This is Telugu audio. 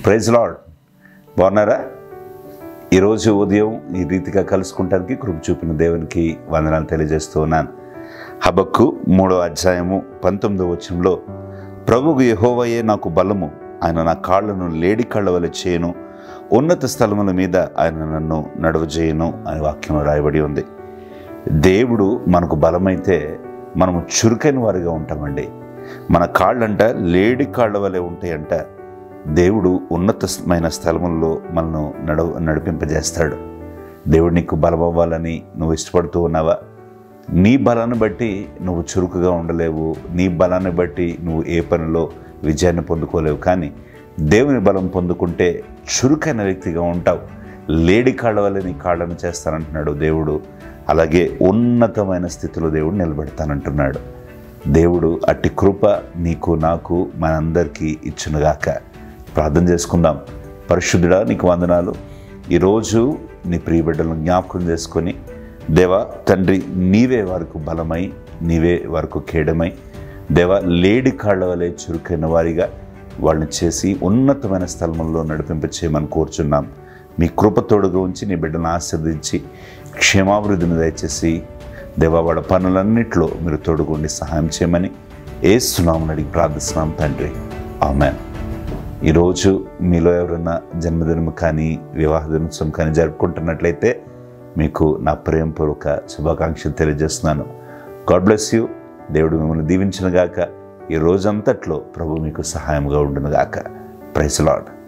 ప్రైజ్ లాడ్ బాగున్నారా ఈరోజు ఉదయం ఈ రీతిగా కలుసుకుంటానికి కృప చూపిన దేవునికి వందనాలు తెలియజేస్తూ ఉన్నాను హబక్కు మూడో అధ్యాయము పంతొమ్మిదో వచనంలో ప్రభువు యెహోవాయే నాకు బలము ఆయన నా కాళ్ళను లేడి కాళ్ళ వలె చేయను ఉన్నత స్థలముల మీద ఆయన నన్ను నడవజేయను అని వాక్యం రాయబడి ఉంది దేవుడు మనకు బలమైతే మనము చురుకైన వారిగా ఉంటామండి మన కాళ్ళంట లేడి కాళ్ళ వలె ఉంటాయంట దేవుడు ఉన్నతమైన స్థలముల్లో మనను నడవ నడిపింపజేస్తాడు దేవుడు నీకు బలం అవ్వాలని నువ్వు ఇష్టపడుతూ ఉన్నావా నీ బలాన్ని బట్టి నువ్వు చురుకుగా ఉండలేవు నీ బలాన్ని బట్టి నువ్వు ఏ పనిలో విజయాన్ని పొందుకోలేవు కానీ దేవుని బలం పొందుకుంటే చురుకైన వ్యక్తిగా ఉంటావు లేడి కాళ్ళ వల్ల నీ కాళ్ళను చేస్తానంటున్నాడు దేవుడు అలాగే ఉన్నతమైన స్థితిలో దేవుడు నిలబెడతానంటున్నాడు దేవుడు అట్టి కృప నీకు నాకు మనందరికీ ఇచ్చునుగాక ప్రార్థన చేసుకుందాం పరిశుద్ధుడా నీకు వందనాలు ఈరోజు నీ ప్రియ బిడ్డలను జ్ఞాపకం చేసుకొని దేవా తండ్రి నీవే వారికి బలమై నీవే వారికి కేడమై దేవా లేడి కాళ్ళ వలె చురుకైన వారిగా వాళ్ళని చేసి ఉన్నతమైన స్థలంలో నడిపింప చేయమని కోరుచున్నాం మీ కృప తోడుగా ఉంచి నీ బిడ్డను ఆశీర్వదించి క్షేమాభివృద్ధిని దయచేసి దేవావాడ పనులన్నింటిలో మీరు తోడుగుండి సహాయం చేయమని ఏస్తున్నామని అడిగి ప్రార్థిస్తున్నాం తండ్రి ఆమెన్ ఈరోజు మీలో ఎవరైనా జన్మదినం కానీ వివాహ దినోత్సవం కానీ జరుపుకుంటున్నట్లయితే మీకు నా ప్రేమపూర్వక శుభాకాంక్షలు తెలియజేస్తున్నాను గాడ్ బ్లెస్ యూ దేవుడు మిమ్మల్ని దీవించిన గాక ఈ రోజంతట్లో ప్రభు మీకు సహాయంగా ఉండును గాక ప్రైస్ లాడ్